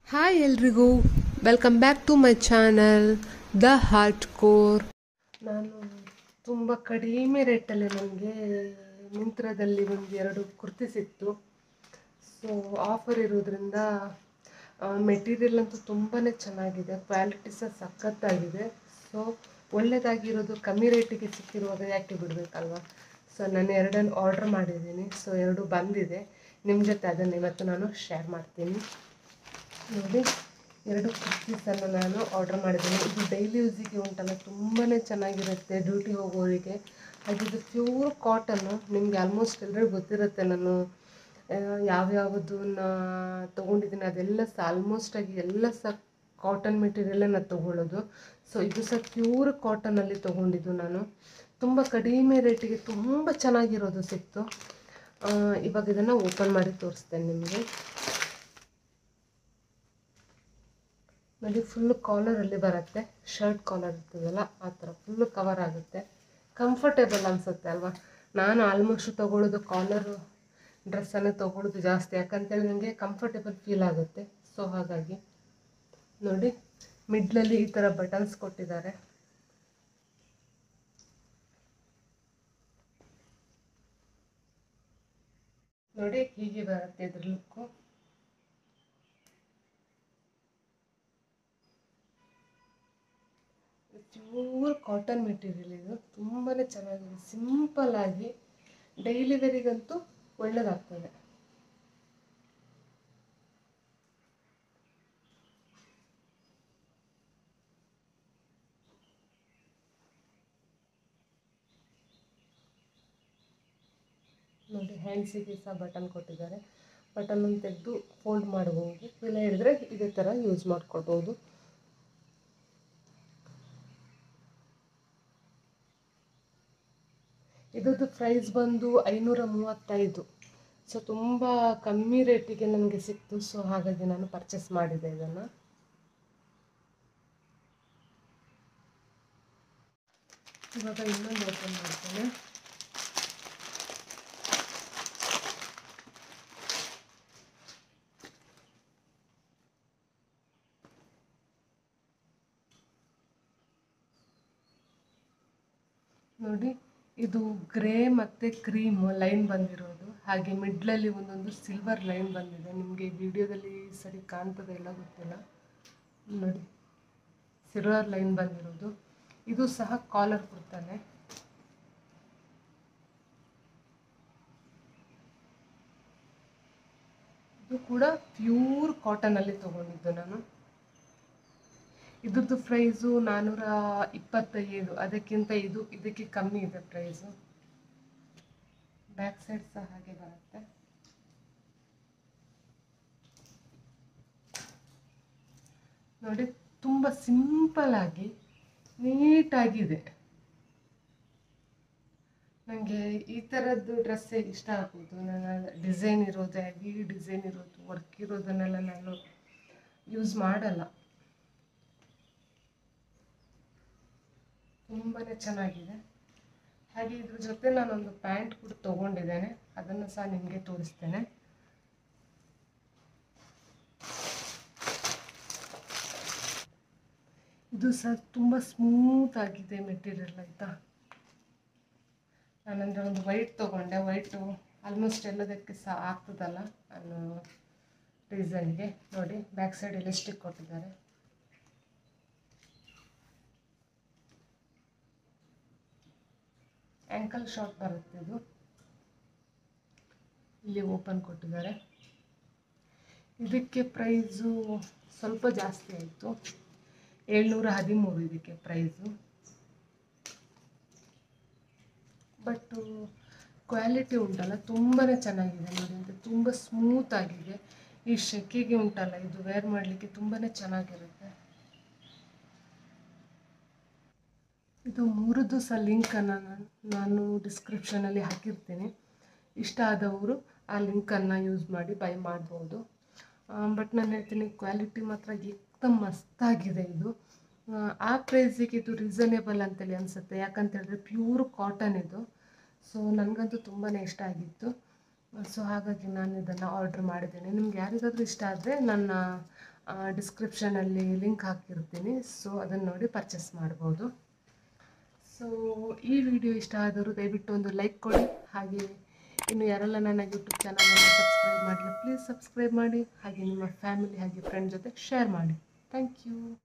hi ಎಲ್ರಿಗೂ welcome back to my channel the heart core ನಾನು ತುಂಬ ಕಡಿಮೆ ರೇಟಲ್ಲಿ ನನಗೆ ಮಿಂತ್ರದಲ್ಲಿ ಒಂದು ಎರಡು ಕುರ್ತಿ ಸಿಕ್ತು ಸೊ ಆಫರ್ ಇರೋದ್ರಿಂದ ಮೆಟೀರಿಯಲ್ ಅಂತೂ ತುಂಬಾ ಚೆನ್ನಾಗಿದೆ ಕ್ವಾಲಿಟಿ ಸಹ ಸಖತ್ತಾಗಿದೆ ಸೊ ಒಳ್ಳೆಯದಾಗಿರೋದು ಕಮ್ಮಿ ರೇಟಿಗೆ ಸಿಕ್ಕಿರುವಾಗ ಯಾಕೆ ಬಿಡಬೇಕಲ್ವ ಸೊ ನಾನು ಎರಡನ್ನು ಆರ್ಡ್ರ್ ಮಾಡಿದ್ದೀನಿ ಸೊ ಎರಡು ಬಂದಿದೆ ನಿಮ್ಮ ಜೊತೆ ಅದನ್ನು ಇವತ್ತು ನಾನು ಶೇರ್ ಮಾಡ್ತೀನಿ ನೋಡಿ ಎರಡು ಕುರ್ತೀಸನ್ನು ನಾನು ಆರ್ಡರ್ ಮಾಡಿದ್ದೀನಿ ಇದು ಡೈಲಿ ಯೂಸಿಗೆ ಉಂಟಲ್ಲ ತುಂಬಾ ಚೆನ್ನಾಗಿರುತ್ತೆ ಡ್ಯೂಟಿ ಹೋಗೋರಿಗೆ ಹಾಗೆ ಇದು ಪ್ಯೂರ್ ಕಾಟನ್ನು ನಿಮಗೆ ಆಲ್ಮೋಸ್ಟ್ ಎಲ್ಲರಿಗೂ ಗೊತ್ತಿರುತ್ತೆ ನಾನು ಆ, ಯಾವ್ಯಾವುದನ್ನ ತೊಗೊಂಡಿದ್ದೀನಿ ಅದೆಲ್ಲ ಸಹ ಆಲ್ಮೋಸ್ಟ್ ಆಗಿ ಎಲ್ಲ ಸಹ ಕಾಟನ್ ಮೆಟೀರಿಯಲ್ಲೇ ನಾನು ತೊಗೊಳ್ಳೋದು ಸೊ ಇದು ಸಹ ಪ್ಯೂರ್ ಕಾಟನಲ್ಲಿ ತೊಗೊಂಡಿದ್ದು ನಾನು ತುಂಬ ಕಡಿಮೆ ರೇಟಿಗೆ ತುಂಬ ಚೆನ್ನಾಗಿರೋದು ಸಿಕ್ತು ಆ, ಇವಾಗ ಇದನ್ನು ಓಪನ್ ಮಾಡಿ ತೋರಿಸ್ತೇನೆ ನಿಮಗೆ ನೋಡಿ ಫುಲ್ ಕಾಲರಲ್ಲಿ ಬರುತ್ತೆ ಶರ್ಟ್ ಕಾಲರ್ ಇರ್ತದಲ್ಲ ಆ ಥರ ಫುಲ್ ಕವರ್ ಆಗುತ್ತೆ ಕಂಫರ್ಟೇಬಲ್ ಅನಿಸುತ್ತೆ ಅಲ್ವಾ ನಾನು ಆಲ್ಮೋಸ್ಟ್ ತೊಗೊಳ್ಳೋದು ಕಾಲರು ಡ್ರೆಸ್ಸನ್ನು ತೊಗೊಳ್ಳೋದು ಜಾಸ್ತಿ ಯಾಕಂತೇಳಿ ನನಗೆ ಕಂಫರ್ಟೇಬಲ್ ಫೀಲ್ ಆಗುತ್ತೆ ಸೊ ಹಾಗಾಗಿ ನೋಡಿ ಮಿಡ್ಲಲ್ಲಿ ಈ ಥರ ಬಟನ್ಸ್ ಕೊಟ್ಟಿದ್ದಾರೆ ನೋಡಿ ಹೀಗೆ ಬರುತ್ತೆ ಇದ್ರ ಲುಕ್ಕು ಪ್ಯೂರ್ ಕಾಟನ್ ಮೆಟೀರಿಯಲ್ ಇದು ತುಂಬಾ ಚೆನ್ನಾಗಿದೆ ಸಿಂಪಲ್ ಆಗಿ ಡೈಲಿ ವೇರಿಗಂತೂ ಒಳ್ಳೆಯದಾಗ್ತದೆ ನೋಡಿ ಹ್ಯಾಂಡ್ಸಿಗೆ ಸಹ ಬಟನ್ ಕೊಟ್ಟಿದ್ದಾರೆ ಬಟನನ್ನು ತೆಗೆದು ಫೋಲ್ಡ್ ಮಾಡಬಹುದು ಇಲ್ಲ ಹೇಳಿದ್ರೆ ಇದೇ ಥರ ಯೂಸ್ ಮಾಡ್ಕೊಳ್ಬೋದು ಇದ್ರದ್ದು ಪ್ರೈಸ್ ಬಂದು ಐನೂರ ಮೂವತ್ತೈದು ಸೊ ತುಂಬ ಕಮ್ಮಿ ರೇಟಿಗೆ ನನಗೆ ಸಿಕ್ತು ಸೊ ಹಾಗಾಗಿ ನಾನು ಪರ್ಚೇಸ್ ಮಾಡಿದೆ ಇದನ್ನು ಇವಾಗ ಇನ್ನೊಂದು ಓಪನ್ ಮಾಡ್ತೇನೆ ನೋಡಿ ಇದು ಗ್ರೇ ಮತ್ತು ಕ್ರೀಮ್ ಲೈನ್ ಬಂದಿರೋದು ಹಾಗೆ ಮಿಡ್ಲಲ್ಲಿ ಒಂದೊಂದು ಸಿಲ್ವರ್ ಲೈನ್ ಬಂದಿದೆ ನಿಮಗೆ ವಿಡಿಯೋದಲ್ಲಿ ಸರಿ ಕಾಣ್ತದೆ ಇಲ್ಲ ಗೊತ್ತಿಲ್ಲ ನೋಡಿ ಸಿಲ್ವರ್ ಲೈನ್ ಬಂದಿರೋದು ಇದು ಸಹ ಕಾಲರ್ ಕುರ್ತಾನೆ ಇದು ಕೂಡ ಪ್ಯೂರ್ ಕಾಟನಲ್ಲಿ ತಗೊಂಡಿದ್ದು ನಾನು ಇದ್ರದ್ದು ಪ್ರೈಸು ನಾನ್ನೂರ ಇಪ್ಪತ್ತೈದು ಅದಕ್ಕಿಂತ ಇದು ಇದಕ್ಕೆ ಕಮ್ಮಿ ಇದೆ ಪ್ರೈಸು ಬ್ಯಾಕ್ ಸೈಡ್ ಸಹ ಹಾಗೆ ಬರುತ್ತೆ ನೋಡಿ ತುಂಬ ಸಿಂಪಲ್ ಆಗಿ ನೀಟಾಗಿದೆ ನನಗೆ ಈ ಥರದ್ದು ಡ್ರೆಸ್ಸೇ ಇಷ್ಟ ಆಗೋದು ನನ್ನ ಡಿಸೈನ್ ಇರೋದು ಹೆವಿ ಡಿಸೈನ್ ಇರೋದು ವರ್ಕ್ ಇರೋದನ್ನೆಲ್ಲ ನಾನು ಯೂಸ್ ಮಾಡಲ್ಲ ತುಂಬಾ ಚೆನ್ನಾಗಿದೆ ಹಾಗೆ ಇದ್ರ ಜೊತೆ ನಾನೊಂದು ಪ್ಯಾಂಟ್ ಕೂಡ ತೊಗೊಂಡಿದ್ದೇನೆ ಅದನ್ನು ಸಹ ನಿಮಗೆ ತೋರಿಸ್ತೇನೆ ಇದು ಸಹ ತುಂಬ ಸ್ಮೂತ್ ಆಗಿದೆ ಮೆಟೀರಿಯಲ್ ಆಯಿತಾ ನಾನಂದರೆ ಒಂದು ವೈಟ್ ತೊಗೊಂಡೆ ವೈಟು ಆಲ್ಮೋಸ್ಟ್ ಎಲ್ಲದಕ್ಕೆ ಸಹ ಆಗ್ತದಲ್ಲ ಅನ್ನೋ ರೀಸನ್ಗೆ ನೋಡಿ ಬ್ಯಾಕ್ ಸೈಡ್ ಎಲಾಸ್ಟಿಕ್ ಕೊಟ್ಟಿದ್ದಾರೆ ಆ್ಯಂಕಲ್ ಶಾರ್ಟ್ ಬರುತ್ತೆ ಇದು ಇಲ್ಲಿ ಓಪನ್ ಕೊಟ್ಟಿದ್ದಾರೆ ಇದಕ್ಕೆ ಪ್ರೈಸು ಸ್ವಲ್ಪ ಜಾಸ್ತಿ ಆಯಿತು ಏಳ್ನೂರ ಹದಿಮೂರು ಇದಕ್ಕೆ ಪ್ರೈಸು ಬಟ್ ಕ್ವಾಲಿಟಿ ಉಂಟಲ್ಲ ತುಂಬಾ ಚೆನ್ನಾಗಿದೆ ನೋಡಿ ಅಂತ ತುಂಬ ಸ್ಮೂತ್ ಆಗಿದೆ ಈ ಶೆಕೆಗೆ ಉಂಟಲ್ಲ ಇದು ವೇರ್ ಮಾಡಲಿಕ್ಕೆ ತುಂಬಾ ಚೆನ್ನಾಗಿರುತ್ತೆ ಇದು ಮೂರದ್ದು ಸಹ ಲಿಂಕನ್ನು ನಾನು ನಾನು ಡಿಸ್ಕ್ರಿಪ್ಷನಲ್ಲಿ ಹಾಕಿರ್ತೀನಿ ಇಷ್ಟ ಆದವರು ಆ ಲಿಂಕನ್ನು ಯೂಸ್ ಮಾಡಿ ಬೈ ಮಾಡ್ಬೋದು ಬಟ್ ನಾನು ಹೇಳ್ತೀನಿ ಕ್ವಾಲಿಟಿ ಮಾತ್ರ ಏಕ್ದಮ್ ಮಸ್ತಾಗಿದೆ ಇದು ಆ, ಆ ಪ್ರೈಸಿಗೆ ಇದು ರೀಸನೇಬಲ್ ಅಂತೇಳಿ ಅನಿಸುತ್ತೆ ಯಾಕಂತ ಹೇಳಿದ್ರೆ ಪ್ಯೂರ್ ಕಾಟನ್ ಇದು ಸೊ ನನಗಂತೂ ತುಂಬಾ ಇಷ್ಟ ಆಗಿತ್ತು ಸೊ ಹಾಗಾಗಿ ನಾನು ಇದನ್ನು ಆರ್ಡ್ರ್ ಮಾಡಿದ್ದೇನೆ ನಿಮ್ಗೆ ಯಾರಿಗಾದ್ರೂ ಇಷ್ಟ ಆದರೆ ನನ್ನ ಡಿಸ್ಕ್ರಿಪ್ಷನಲ್ಲಿ ಲಿಂಕ್ ಹಾಕಿರ್ತೀನಿ ಸೊ ಅದನ್ನು ನೋಡಿ ಪರ್ಚೇಸ್ ಮಾಡ್ಬೋದು ಸೊ ಈ ವಿಡಿಯೋ ಇಷ್ಟ ಆದರೂ ದಯವಿಟ್ಟು ಒಂದು ಲೈಕ್ ಕೊಡಿ ಹಾಗೆ ಇನ್ನು ಯಾರೆಲ್ಲ ನನ್ನ ಯೂಟ್ಯೂಬ್ ಚಾನಲನ್ನು ಸಬ್ಸ್ಕ್ರೈಬ್ ಮಾಡಿಲ್ಲ ಪ್ಲೀಸ್ ಸಬ್ಸ್ಕ್ರೈಬ್ ಮಾಡಿ ಹಾಗೆ ನಿಮ್ಮ ಫ್ಯಾಮಿಲಿ ಹಾಗೆ ಫ್ರೆಂಡ್ ಜೊತೆ ಶೇರ್ ಮಾಡಿ ಥ್ಯಾಂಕ್ ಯು